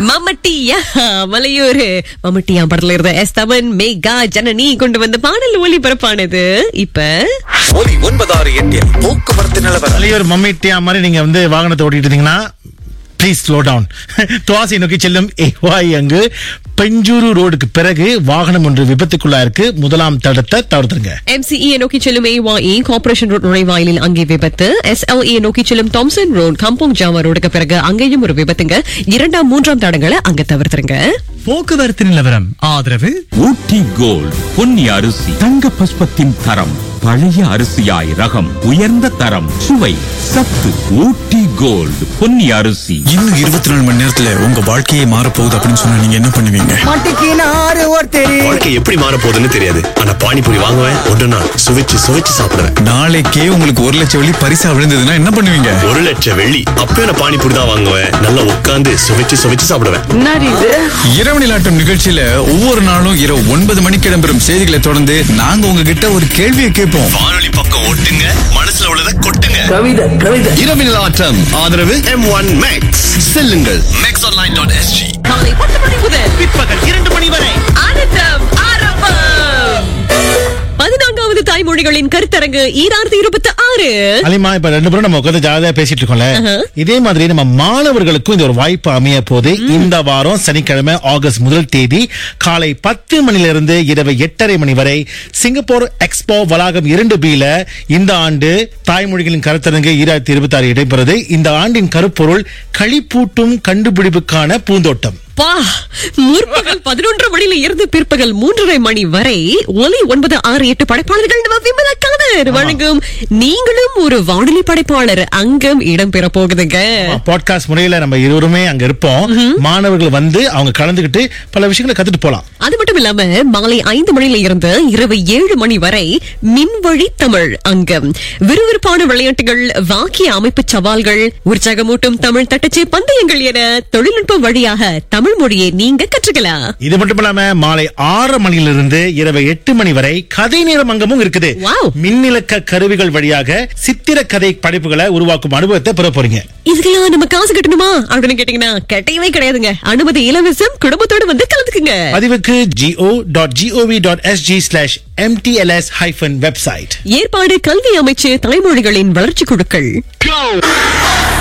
மம்மட்டியா மலையூர் மம்மட்டியா படத்துல இருந்த எஸ் தமன் மேகா ஜனனி கொண்டு வந்த பாடல் ஒளிபரப்பானது இப்ப ஒலி ஒன்பதாறு எட்டில் போக்குவரத்து நிலவரம் தலைவர் மம்மிட்டியா மாதிரி நீங்க வந்து வாகனத்தை ஓட்டிட்டு இருந்தீங்கன்னா ப்ளீஸ் ஸ்லோ டவுன் துவாசி நோக்கி செல்லும் ஏவாய் அங்கு பெஞ்சூரு ரோடுக்கு பிறகு வாகனம் ஒன்று விபத்துக்குள்ளா இருக்கு முதலாம் தடத்தை தவிர்த்துருங்க MCE நோக்கி செல்லும் AYE கார்ப்பரேஷன் ரோட் நுழைவாயிலில் அங்கே விபத்து SLE நோக்கி செல்லும் தாம்சன் ரோட் கம்போங் ஜாவா ரோடுக்கு பிறகு அங்கேயும் ஒரு விபத்துங்க இரண்டாம் மூன்றாம் தடங்களை அங்க தவிர்த்துருங்க போக்குவரத்து நிலவரம் ஆதரவு ஊட்டி கோல்ட் பொன்னி அரிசி தங்க பஸ்பத்தின் தரம் பழைய அரிசியாய் ரகம் உயர்ந்த தரம் சுவை சத்து ஊட்டி கோல்ட் பொன்னி அரிசி இன்னும் இருபத்தி நாலு மணி நேரத்துல உங்க வாழ்க்கையே மாற போகுது அப்படின்னு சொன்னா நீங்க என்ன பண்ணுவீங்க வாழ்க்கை எப்படி மாற போகுதுன்னு தெரியாது ஆனா பானிபூரி வாங்குவேன் ஒன்றுனா சுவைச்சு சுவைச்சு சாப்பிடுவேன் நாளைக்கே உங்களுக்கு ஒரு லட்சம் வெள்ளி பரிசா விழுந்ததுன்னா என்ன பண்ணுவீங்க ஒரு லட்சம் வெள்ளி அப்பயும் நான் பானிபூரி தான் வாங்குவேன் நல்லா உட்காந்து சுவைச்சு சுவைச்சு சாப்பிடுவேன் இரவு நிலாட்டம் நிகழ்ச்சியில ஒவ்வொரு நாளும் இரவு ஒன்பது மணிக்கு இடம்பெறும் செய்திகளை தொடர்ந்து நாங்க உங்ககிட்ட ஒரு கேள்வியை கேட்போம் வானொலி பக்கம் ஓட்டுங்க மனசுல உள்ளதை கொட்டுங்க கவிதை கவிதை இரவு நிலாட்டம் ஆதரவு எம் ஒன் மேக்ஸ் செல்லுங்கள் மேக்ஸ் ஆன்லைன் டாட் எஸ்ஜி காலை பத்து மணி முதல் பிற்பகல் இரண்டு மணி வரை ஆனந்தம் ஆரம்பம் பதினான்காவது தாய்மொழிகளின் கருத்தரங்கு ஈராயிரத்தி இருபத்தி ஆறு அலிமா இப்ப ரெண்டு பேரும் நம்ம உட்காந்து ஜாலியா பேசிட்டு இருக்கோம்ல இதே மாதிரி நம்ம மாணவர்களுக்கும் இந்த ஒரு வாய்ப்பு அமைய போது இந்த வாரம் சனிக்கிழமை ஆகஸ்ட் முதல் தேதி காலை பத்து மணில இருந்து இரவு எட்டரை மணி வரை சிங்கப்பூர் எக்ஸ்போ வளாகம் இரண்டு பில இந்த ஆண்டு தாய்மொழிகளின் கருத்தரங்கு ஈராயிரத்தி இருபத்தி ஆறு இடம்பெறுது இந்த ஆண்டின் கருப்பொருள் களிப்பூட்டும் கண்டுபிடிப்புக்கான பூந்தோட்டம் பா முற்பகல் பதினொன்று மணியில இருந்து பிற்பகல் மூன்றரை மணி வரை ஒலி ஒன்பது ஆறு எட்டு படைப்பாளர்கள் நம்ம விமலா கணர் வழங்கும் நீங்களும் ஒரு வானொலி படைப்பாளர் அங்கம் இடம்பெற போகுதுங்க பாட்காஸ்ட் முறையில நம்ம இருவருமே அங்க இருப்போம் மாணவர்கள் வந்து அவங்க கலந்துகிட்டு பல விஷயங்களை கத்துட்டு போலாம் அது மட்டும் இல்லாம மாலை ஐந்து மணியில இருந்து இரவு ஏழு மணி வரை மின்வழி தமிழ் அங்கம் விறுவிறுப்பான விளையாட்டுகள் வாக்கிய அமைப்பு சவால்கள் உற்சாகமூட்டும் தமிழ் தட்டச்சு பந்தயங்கள் என தொழில்நுட்பம் வழியாக தமிழ் மொழியை நீங்க கற்றுக்கலாம் இது மட்டும் இல்லாம மாலை ஆறு மணியிலிருந்து இரவு எட்டு மணி வரை கதை நேரம் அங்கமும் இருக்குது Wow. மின்னிலக்க கருவிகள் வழியாக சித்திர கதை படைப்புகளை உருவாக்கும் அனுபவத்தை பெற போறீங்க இதுக்கெல்லாம் நம்ம காசு கட்டணுமா அப்படின்னு கேட்டீங்கன்னா கட்டையவே கிடையாதுங்க அனுமதி இலவசம் குடும்பத்தோட வந்து கலந்துக்குங்க பதிவுக்கு GO dot GOV dot SG slash MTLS hyphen website ஏற்பாடு கல்வி அமைச்சு தலைமொழிகளின் வளர்ச்சி குழுக்கள்